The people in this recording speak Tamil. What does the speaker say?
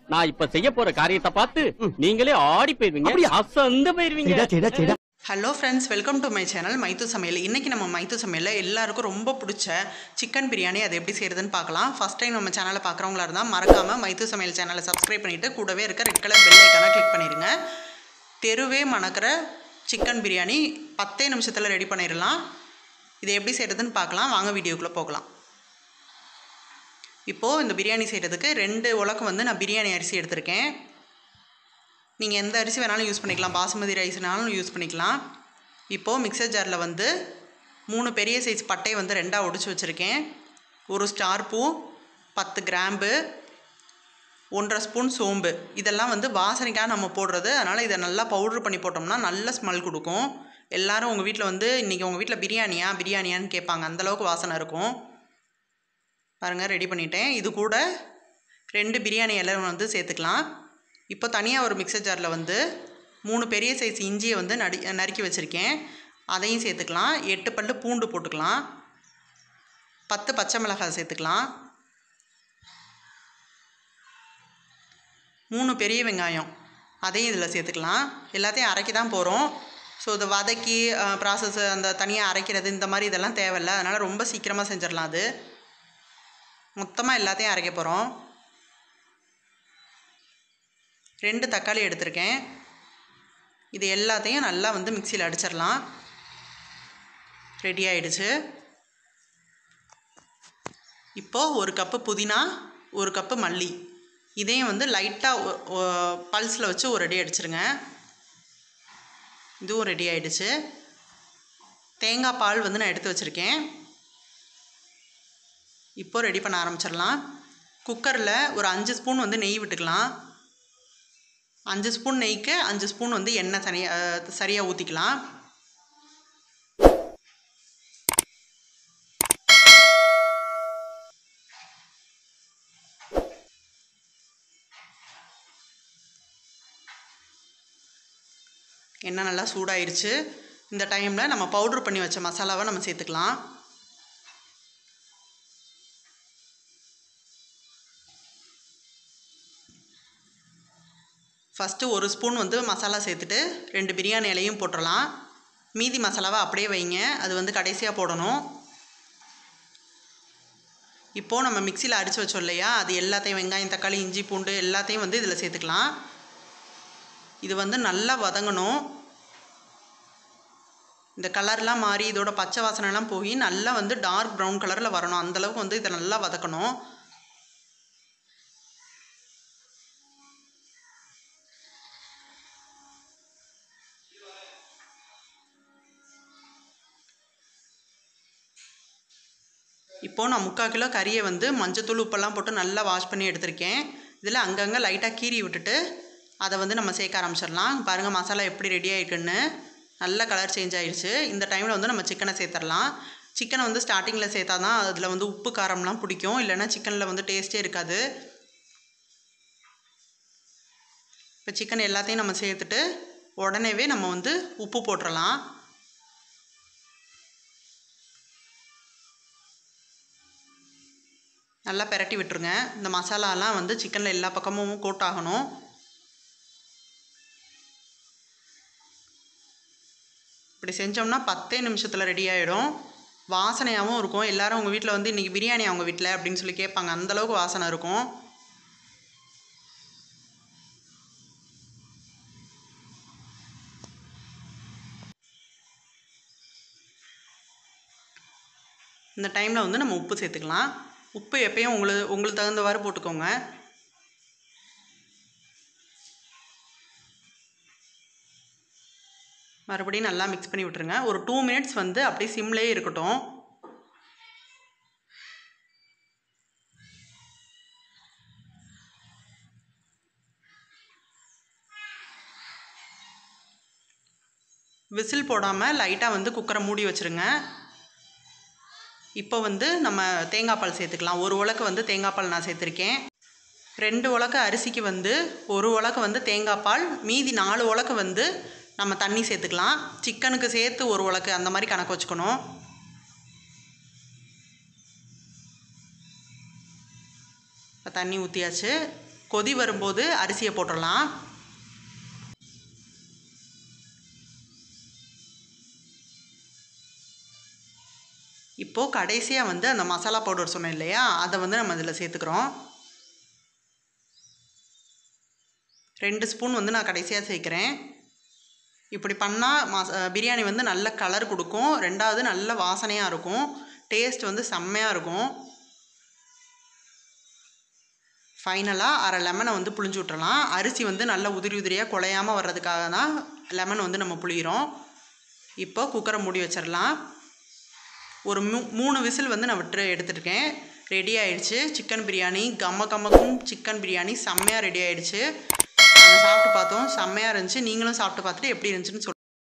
நான் இப்ப செய்ய போற காரியத்தை பார்த்து நீங்களே ஆடி போயிருவீங்க அப்படியா? அசந்து போயிருவீங்க செய்டா செய்டா செய்டா hello friends welcome to my channel மைத்து சமையல் இன்றைக்கி நம்ம மைத்து சமையலில் எல்லாருக்கும் ரொம்ப பிடிச்ச சிக்கன் பிரியாணி அது எப்படி செய்கிறதுன்னு பார்க்கலாம் ஃபஸ்ட் டைம் நம்ம சேனலை பார்க்குறவங்களா இருந்தால் மறக்காமல் மைத்து சமையல் சேனலை சப்ஸ்கிரைப் பண்ணிவிட்டு கூடவே இருக்க ரெட் கலர் பெல் ஐக்கானை கிளிக் பண்ணிடுங்க தெருவே மணக்கிற சிக்கன் பிரியாணி பத்தே நிமிஷத்தில் ரெடி பண்ணிடலாம் இதை எப்படி செய்கிறதுன்னு பார்க்கலாம் வாங்க வீடியோக்குள்ளே போகலாம் இப்போது இந்த பிரியாணி செய்கிறதுக்கு ரெண்டு உலக்கு வந்து நான் பிரியாணி அரிசி எடுத்திருக்கேன் நீங்கள் எந்த அரிசி வேணாலும் யூஸ் பண்ணிக்கலாம் பாசுமதி ரைஸ்னாலும் யூஸ் பண்ணிக்கலாம் இப்போது மிக்சர் ஜாரில் வந்து மூணு பெரிய சைஸ் பட்டை வந்து ரெண்டாக ஒடிச்சு வச்சுருக்கேன் ஒரு ஸ்டார் பூ பத்து கிராம்பு ஒன்றரை ஸ்பூன் சோம்பு இதெல்லாம் வந்து வாசனைக்காக நம்ம போடுறது அதனால் இதை நல்லா பவுட்ரு பண்ணி போட்டோம்னா நல்ல ஸ்மெல் கொடுக்கும் எல்லாரும் உங்கள் வீட்டில் வந்து இன்றைக்கி உங்கள் வீட்டில் பிரியாணியா பிரியாணியான்னு கேட்பாங்க அந்தளவுக்கு வாசனை இருக்கும் பாருங்கள் ரெடி பண்ணிட்டேன் இது கூட ரெண்டு பிரியாணி இலை வந்து சேர்த்துக்கலாம் இப்போ தனியாக ஒரு மிக்சர் ஜாரில் வந்து மூணு பெரிய சைஸ் இஞ்சியை வந்து நடி நறுக்கி வச்சுருக்கேன் அதையும் சேர்த்துக்கலாம் எட்டு பல்லு பூண்டு போட்டுக்கலாம் பத்து பச்சை மிளகாய் சேர்த்துக்கலாம் மூணு பெரிய வெங்காயம் அதையும் இதில் சேர்த்துக்கலாம் எல்லாத்தையும் அரைக்க தான் போகிறோம் ஸோ இதை வதக்கி ப்ராசஸ் அந்த தனியாக அரைக்கிறது இந்த மாதிரி இதெல்லாம் தேவையில்ல அதனால் ரொம்ப சீக்கிரமாக செஞ்சிடலாம் அது மொத்தமாக எல்லாத்தையும் அரைக்க போகிறோம் ரெண்டு தக்காளி எடுத்திருக்கேன் இது எல்லாத்தையும் நல்லா வந்து மிக்சியில் அடிச்சிடலாம் ரெடி ஆயிடுச்சு இப்போது ஒரு கப்பு புதினா ஒரு கப்பு மல்லி இதையும் வந்து லைட்டாக பல்ஸில் வச்சு ஒரு ரெடி அடிச்சிருங்க இதுவும் ரெடி ஆயிடுச்சு தேங்காய் பால் வந்து நான் எடுத்து வச்சுருக்கேன் இப்போ ரெடி பண்ண ஆரம்பிச்சிடலாம் குக்கரில் ஒரு அஞ்சு ஸ்பூன் வந்து நெய் விட்டுக்கலாம் அஞ்சு ஸ்பூன் நெய்க்கு அஞ்சு ஸ்பூன் வந்து எண்ணெய் தனியாக சரியாக ஊற்றிக்கலாம் எண்ணெய் நல்லா சூடாயிருச்சு இந்த டைமில் நம்ம பவுட்ரு பண்ணி வச்ச மசாலாவை நம்ம சேர்த்துக்கலாம் ஃபஸ்ட்டு ஒரு ஸ்பூன் வந்து மசாலா சேர்த்துட்டு ரெண்டு பிரியாணி இலையும் போட்டுடலாம் மீதி மசாலாவை அப்படியே வைங்க அது வந்து கடைசியாக போடணும் இப்போது நம்ம மிக்சியில் அடித்து வச்சோம் இல்லையா அது எல்லாத்தையும் வெங்காயம் தக்காளி இஞ்சி பூண்டு எல்லாத்தையும் வந்து இதில் சேர்த்துக்கலாம் இது வந்து நல்லா வதங்கணும் இந்த கலர்லாம் மாறி இதோட பச்சை வாசனைலாம் போய் நல்லா வந்து டார்க் ப்ரௌன் கலரில் வரணும் அந்தளவுக்கு வந்து இதை நல்லா வதக்கணும் இப்போது நான் முக்கால் கிலோ கறியை வந்து மஞ்சத்தூள் உப்பெல்லாம் போட்டு நல்லா வாஷ் பண்ணி எடுத்திருக்கேன் இதில் அங்கங்கே லைட்டாக கீறி விட்டுட்டு அதை வந்து நம்ம சேர்க்க ஆரம்பிச்சிடலாம் பாருங்கள் மசாலா எப்படி ரெடி ஆகிருக்குன்னு நல்ல கலர் சேஞ்ச் ஆயிடுச்சு இந்த டைமில் வந்து நம்ம சிக்கனை சேர்த்துடலாம் சிக்கனை வந்து ஸ்டார்டிங்கில் சேர்த்தா தான் அதில் வந்து உப்பு காரம்லாம் பிடிக்கும் இல்லைன்னா சிக்கனில் வந்து டேஸ்ட்டே இருக்காது இப்போ சிக்கன் எல்லாத்தையும் நம்ம சேர்த்துட்டு உடனேவே நம்ம வந்து உப்பு போட்டுடலாம் நல்லா பெரட்டி விட்டுருங்க இந்த மசாலாலாம் வந்து சிக்கனில் எல்லா பக்கமும் கோட் ஆகணும் இப்படி செஞ்சோம்னா பத்தே நிமிஷத்தில் ரெடி ஆகிடும் வாசனையாகவும் இருக்கும் எல்லாரும் உங்கள் வீட்டில் வந்து இன்றைக்கி பிரியாணி அவங்க வீட்டில் அப்படின்னு சொல்லி கேட்பாங்க அந்தளவுக்கு வாசனை இருக்கும் இந்த டைமில் வந்து நம்ம உப்பு சேர்த்துக்கலாம் உப்பு எப்பயும் உங்களுக்கு உங்களுக்கு தகுந்தவாறு போட்டுக்கோங்க மறுபடியும் நல்லா மிக்ஸ் பண்ணி விட்டுருங்க ஒரு டூ மினிட்ஸ் வந்து அப்படியே சிம்லேயே இருக்கட்டும் விசில் போடாமல் லைட்டாக வந்து குக்கரை மூடி வச்சுருங்க இப்போ வந்து நம்ம தேங்காய் பால் சேர்த்துக்கலாம் ஒரு உலக்கு வந்து தேங்காய் பால் நான் சேர்த்துருக்கேன் ரெண்டு உலக்கு அரிசிக்கு வந்து ஒரு உலக்கு வந்து தேங்காய் பால் மீதி நாலு உலக்கு வந்து நம்ம தண்ணி சேர்த்துக்கலாம் சிக்கனுக்கு சேர்த்து ஒரு உலக்கு அந்த மாதிரி கணக்கு வச்சுக்கணும் இப்போ தண்ணி ஊற்றியாச்சு கொதி வரும்போது அரிசியை போட்டுடலாம் இப்போது கடைசியாக வந்து அந்த மசாலா பவுடர் சொன்னேன் இல்லையா அதை வந்து நம்ம இதில் சேர்த்துக்கிறோம் ரெண்டு ஸ்பூன் வந்து நான் கடைசியாக சேர்க்குறேன் இப்படி பண்ணால் மச பிரியாணி வந்து நல்ல கலர் கொடுக்கும் ரெண்டாவது நல்ல வாசனையாக இருக்கும் டேஸ்ட் வந்து செம்மையாக இருக்கும் ஃபைனலாக அரை லெமனை வந்து புளிஞ்சு விட்டுறலாம் அரிசி வந்து நல்லா உதிரி உதிரியாக குலையாமல் வர்றதுக்காக தான் லெமன் வந்து நம்ம புளிகிறோம் இப்போ குக்கரை மூடி வச்சிடலாம் ஒரு மூ மூணு விசில் வந்து நான் விட்டு எடுத்துருக்கேன் ரெடி ஆயிடுச்சு சிக்கன் பிரியாணி கம்ம கம்மக்கும் சிக்கன் பிரியாணி செம்மையாக ரெடி ஆயிடுச்சு நாங்கள் சாப்பிட்டு பார்த்தோம் செம்மையாக இருந்துச்சு நீங்களும் சாப்பிட்டு பார்த்துட்டு எப்படி இருந்துச்சுன்னு சொல்லுங்கள்